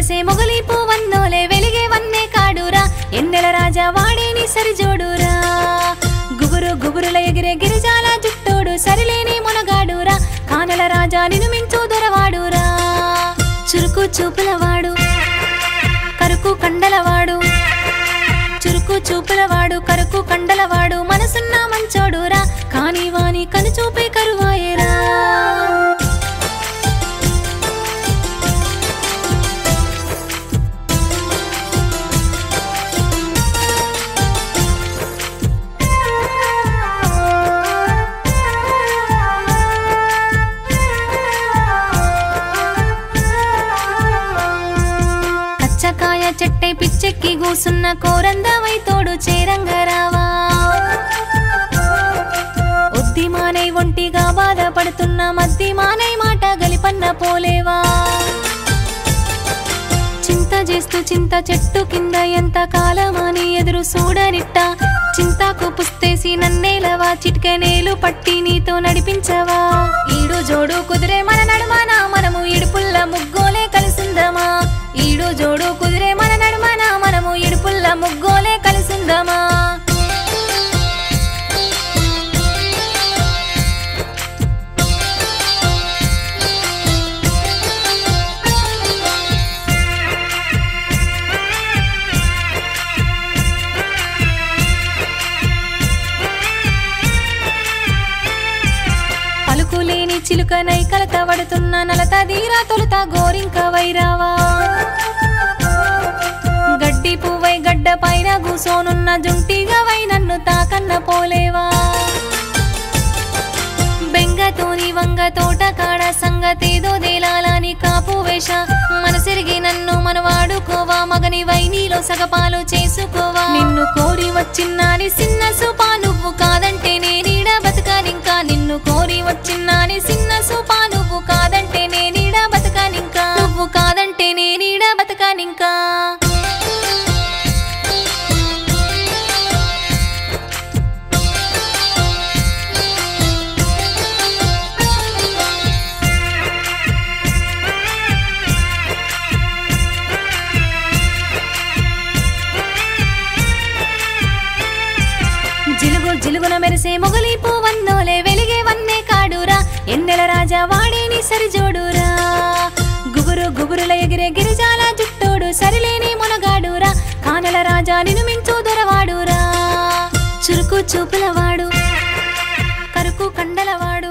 మెరిసే మొగలి పువ్వన్నోలే వెలిగే వన్నే కాడురా ఎన్నెల రాజా వాడేని సరిజోడురా గుబురు గుబురుల ఎగిరే గిరిజాల జుట్టోడు సరిలేని మునగాడురా కానల రాజా నిను మించు దొరవాడురా చురుకు చూపులవాడు కరుకు కండలవాడు చురుకు చూపులవాడు కరుకు కండలవాడు మనసున్న మంచోడురా కాని వాని కనుచూపే కరువాయేరా కచ్చకాయ చెట్టై పిచ్చెక్కి కూసున్న కోరందవై తోడు చేరంగరావా ఒద్ది మానై ఒంటిగా బాధపడుతున్న మద్ది మానై మాట గలిపన్న పోలేవా చింత చేస్తూ చింత చెట్టు కింద ఎంత కాలమని ఎదురు చూడనిట్ట చింతకు పుస్తేసి నన్నేలవా చిటికెనేలు పట్టి నీతో నడిపించవా ఈడు జోడు కుదిరే మన నడుమన మనము ఇడుపుల్ల ముగ్గోలే కలిసిందమా ఈడు జోడు కుదిరే మన నడుమన మనము ఇడుపుల్ల ముగ్గోలే కలిసిందమా పలుకులేని చిలుకనై కలత పడుతున్న నలత దీరా తొలుత గోరింక వైరావా గడ్డి పువ్వై గడ్డ పైన కూసోనున్న జుంటిగా వై నన్ను తాకన్న పోలేవా బెంగతోని వంగ తోట కాడ సంగతేదో దేలాలని కాపు వేష మనసిరిగి నన్ను మనవాడుకోవా మగని వై నీలో సగపాలు చేసుకోవా నిన్ను కోరి వచ్చిన్నాని సిన్న సూపా నువ్వు కాదంటే నేనీడ బతకానింకా నిన్ను కోరి వచ్చిన్నాని సిన్న సూపా నువ్వు కాదంటే నేనీడ బతకానింకా నువ్వు కాదంటే నేనీడ బతకానింకా జిలుగు జిలుగున మెరిసే మొగలి పువ్వన్నోలే వెలిగే వన్నే కాడురా ఎన్నెల రాజా వాడేని సరిజోడురా గుబురు గుబురుల ఎగిరే గిరిజాల జుట్టోడు సరిలేని మునగాడురా కానల రాజా నిను మించు దొరవాడురా చురుకు చూపులవాడు కరుకు కండలవాడు